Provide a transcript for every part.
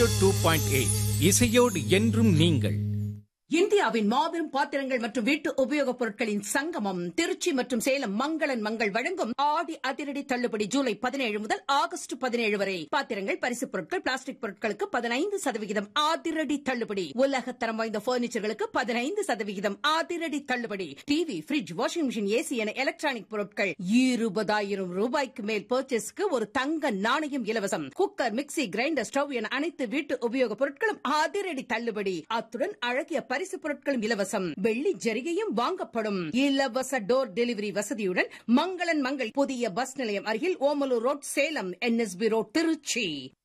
two point eight இசையோடு என்றும் நீங்கள் இந்தியாவின் மாபெரும் பாத்திரங்கள் மற்றும் வீட்டு உபயோகப் பொருட்களின் சங்கமம் திருச்சி மற்றும் சேலம் மங்களன் மங்கள் வழங்கும் ஆடி அதிரடி தள்ளுபடி ஜூலை பதினேழு முதல் ஆகஸ்ட் பதினேழு வரை பாத்திரங்கள் பரிசுப் பொருட்கள் பிளாஸ்டிக் பொருட்களுக்கு பதினைந்து சதவிகிதம் அதிரடி தள்ளுபடி உலகத்தரம் வாய்ந்த பர்னிச்சர்களுக்கு பதினைந்து சதவிகிதம் அதிரடி தள்ளுபடி TV fridge washing machine AC என எலக்ட்ரானிக் பொருட்கள் இருபதாயிரம் ரூபாய்க்கு மேல் பர்ச்சேஸ்க்கு ஒரு தங்க நாணயம் இலவசம் குக்கர் மிக்ஸி கிரைண்டர் ஸ்டவ் என அனைத்து வீட்டு உபயோகப் பொருட்களும் அதிரடி தள்ளுபடி அத்துடன் அழகிய பரிசு பொருட்களும் இலவசம் வெள்ளி ஜரிகையும் வாங்கப்படும் இலவச டோர் டெலிவரி வசதியுடன் மங்களன் மங்கள் புதிய பஸ் நிலையம் அருகில் Omalur road Salem NSB road Trichy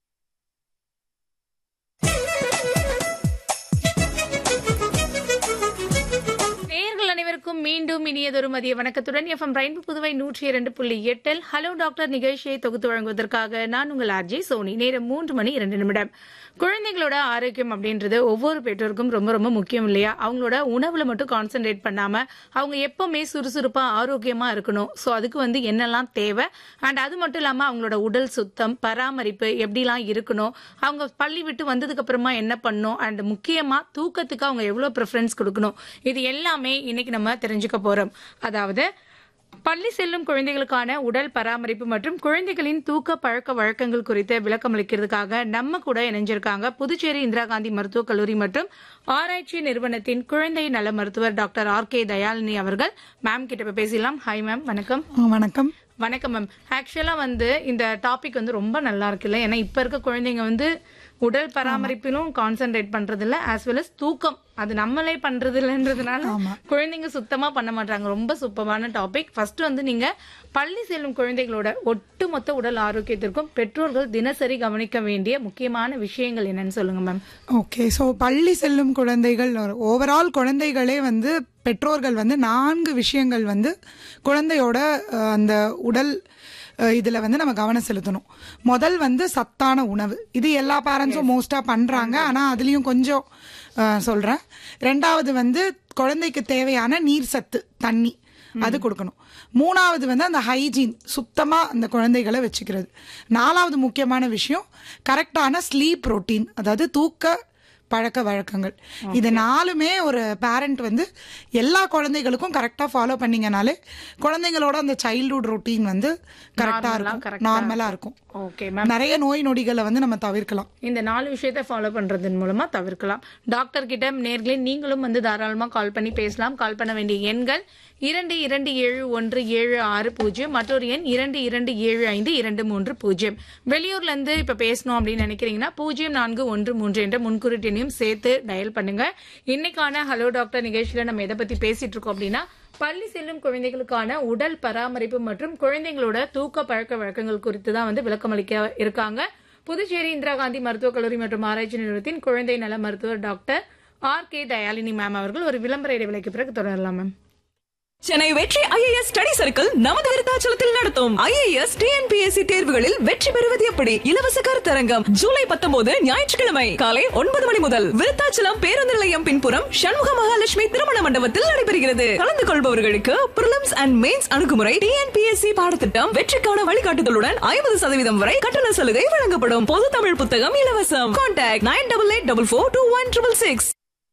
நேயர்கள் அனைவருக்கும் மீண்டும் இனியதொரு மதிய வணக்கத்துடன் எஃப்எம் ரெயின்பு புதுவை நூற்றி இரண்டு புள்ளி எட்டில் ஹலோ டாக்டர் நிகழ்ச்சியை தொகுத்து வழங்குவதற்காக நான் உங்கள் ஆர்ஜே சோனி நேரம் மூன்று மணி இரண்டு நிமிடம் குழந்தைங்களோட ஆரோக்கியம் அப்படின்றது ஒவ்வொரு பெற்றோருக்கும் ரொம்ப ரொம்ப முக்கியம் இல்லையா அவங்களோட உணவுல மட்டும் கான்சென்ட்ரேட் பண்ணாம அவங்க எப்பவுமே சுறுசுறுப்பா ஆரோக்கியமா இருக்கணும் ஸோ அதுக்கு வந்து என்னெல்லாம் தேவை அண்ட் அது மட்டும் இல்லாம அவங்களோட உடல் சுத்தம் பராமரிப்பு எப்படிலாம் இருக்கணும் அவங்க பள்ளி விட்டு வந்ததுக்கு அப்புறமா என்ன பண்ணணும் அண்ட் முக்கியமா தூக்கத்துக்கு அவங்க எவ்வளவு ப்ரிஃபரன்ஸ் கொடுக்கணும் இது எல்லாமே இன்னைக்கு நம்ம தெரிஞ்சுக்க போறோம் அதாவது பள்ளி செல்லும் குழந்தைகளுக்கான உடல் பராமரிப்பு மற்றும் குழந்தைகளின் தூக்க பழக்க வழக்கங்கள் குறித்து விளக்கம் அளிக்கிறதுக்காக நம்ம கூட இணைஞ்சிருக்காங்க புதுச்சேரி இந்திரா காந்தி மருத்துவக் கல்லூரி மற்றும் ஆராய்ச்சி நிறுவனத்தின் குழந்தை நல மருத்துவர் டாக்டர் ஆர் கே தயாலினி அவர்கள் மேம் கிட்ட இப்ப பேசலாம் ஹாய் மேம் வணக்கம் ஆ, வணக்கம் வணக்கம் மேம் ஆக்சுவலா வந்து இந்த டாபிக் வந்து ரொம்ப நல்லா இருக்குல்ல ஏன்னா இப்ப இருக்க குழந்தைங்க வந்து உடல் பராமரிப்பிலும் கான்சென்ட்ரேட் பண்றது இல்ல ஆஸ் வெல் அஸ் தூக்கம் அது நம்மளே பண்றது இல்லைன்றதுனால குழந்தைங்க சுத்தமா பண்ண மாட்டாங்க ரொம்ப சூப்பரான டாபிக் ஃபர்ஸ்ட் வந்து நீங்க பள்ளி செல்லும் குழந்தைகளோட ஒட்டுமொத்த உடல் ஆரோக்கியத்திற்கும் பெற்றோர்கள் தினசரி கவனிக்க வேண்டிய முக்கியமான விஷயங்கள் என்னன்னு சொல்லுங்க மேம் ஓகே ஸோ பள்ளி செல்லும் குழந்தைகள் ஓவரால் குழந்தைகளே வந்து பெற்றோர்கள் வந்து நான்கு விஷயங்கள் வந்து குழந்தையோட அஹ், அந்த உடல் அஹ், இதுல வந்து நம்ம கவனம் செலுத்தணும் முதல் வந்து சத்தான உணவு இது எல்லா பேரண்ட்ஸும் மோஸ்டா பண்றாங்க ஆனா அதுலயும் கொஞ்சம் அஹ், சொல்றேன் ரெண்டாவது வந்து குழந்தைக்கு தேவையான நீர் சத்து தண்ணி அது கொடுக்கணும் மூணாவது வந்து அந்த ஹைஜீன் சுத்தமா அந்த குழந்தைகளை வச்சுக்கிறது நாலாவது முக்கியமான விஷயம் கரெக்டான ஸ்லீப் ரொட்டீன் அதாவது தூக்க பழக்க வழக்கங்கள் இது நாலுமே ஒரு பேரண்ட் வந்து எல்லா குழந்தைகளுக்கும் கரெக்டா ஃபாலோ பண்ணீங்கனாலே குழந்தைங்களோட அந்த சைல்ட்ஹுட் ரொட்டீன் வந்து கரெக்டா இருக்கும் நார்மலா இருக்கும் ஓகே மேம் நிறைய நோய் நொடிகளை வந்து நம்ம தவிர்க்கலாம் இந்த நாலு விஷயத்தை ஃபாலோ பண்றதன் மூலமா தவிர்க்கலாம் டாக்டர் கிட்ட நேர்களே நீங்களும் வந்து தாராளமா கால் பண்ணி பேசலாம் கால் பண்ண வேண்டிய எண்கள் இரண்டு இரண்டு ஏழு ஒன்று ஏழு ஆறு பூஜ்ஜியம் மற்றொரு எண் இரண்டு இரண்டு ஏழு ஐந்து இரண்டு மூன்று பூஜ்ஜியம் வெளியூர்ல இருந்து இப்ப பேசணும் அப்படின்னு நினைக்கிறீங்கன்னா பூஜ்ஜியம் நான்கு ஒன்று மூன்று என்ற முன்குறிட்டினையும் சேர்த்து டயல் பண்ணுங்க இன்னைக்கான ஹலோ டாக்டர் நிகழ்ச்சியில நம்ம எதை பத்தி பேசிட்டு இருக்கோம் அப்படின்னா பள்ளி செல்லும் குழந்தைகளுக்கான உடல் பராமரிப்பு மற்றும் குழந்தைங்களோட தூக்க பழக்க வழக்கங்கள் குறித்து தான் வந்து விளக்கமளிக்க இருக்காங்க புதுச்சேரி இந்திரா காந்தி மருத்துவக் கல்லூரி மற்றும் ஆராய்ச்சி நிறுவனத்தின் குழந்தை நல மருத்துவர் doctor R K Dayalini ma'am அவர்கள் ஒரு விளம்பர இடைவெளிக்கு பிறகு தொடரலாம் மேம் சென்னை வெற்றி ஐஏஎஸ் ஸ்டடி சர்க்கிள் நமது விருத்தாச்சலத்தில் நடத்தும் ஐஏஎஸ் டிஎன்பிஎஸ்சி தேர்வுகளில் வெற்றி பெறுவது எப்படி இலவச கருத்தரங்கம் ஜூலை பத்தொன்பது ஞாயிற்றுக்கிழமை காலை ஒன்பது மணி முதல் விருத்தாச்சலம் பேருந்து நிலையம் பின்புறம் சண்முக மகாலட்சுமி திருமண மண்டபத்தில் நடைபெறுகிறது கலந்து கொள்பவர்களுக்கு பிரிலிம்ஸ் அண்ட் மெயின்ஸ் அணுகுமுறை டிஎன்பிஎஸ்சி பாடத்திட்டம் வெற்றிக்கான வழிகாட்டுதலுடன் ஐம்பது சதவீதம் வரை கட்டண சலுகை வழங்கப்படும் பொது தமிழ் புத்தகம் இலவசம் contact nine double eight double four two one triple six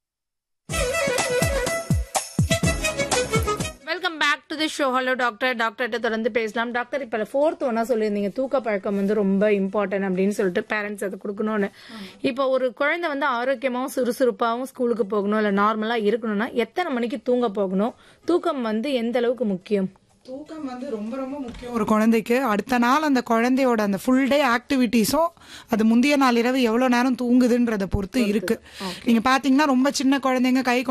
welcome back to the show hello doctor டாக்டர்கிட்ட தொடர்ந்து பேசலாம் டாக்டர் இப்ப ஃபோர்த் ஒன்னா சொல்லியிருந்தீங்க தூக்க பழக்கம் வந்து ரொம்ப இம்பார்ட்டன்ட் அப்படின்னு சொல்லிட்டு பேரண்ட்ஸ் அதை கொடுக்கணும்னு இப்போ ஒரு குழந்தை வந்து ஆரோக்கியமாவும் சுறுசுறுப்பாவும் ஸ்கூலுக்கு போகணும் இல்ல நார்மலா இருக்கணும்னா எத்தனை மணிக்கு தூங்க போகணும் தூக்கம் வந்து எந்த அளவுக்கு முக்கியம் தூக்கம் வந்து ரொம்ப ரொம்ப முக்கியம் ஒரு குழந்தைக்கு அடுத்த நாள் அந்த குழந்தையோட அந்த ஃபுல் டே ஆக்டிவிட்டீஸும் அது முந்தைய நாள் இரவு எவ்வளவு நேரம் தூங்குதுன்றத பொறுத்து இருக்கு நீங்க பாத்தீங்கன்னா ரொம்ப சின்ன குழந்தைங்க கை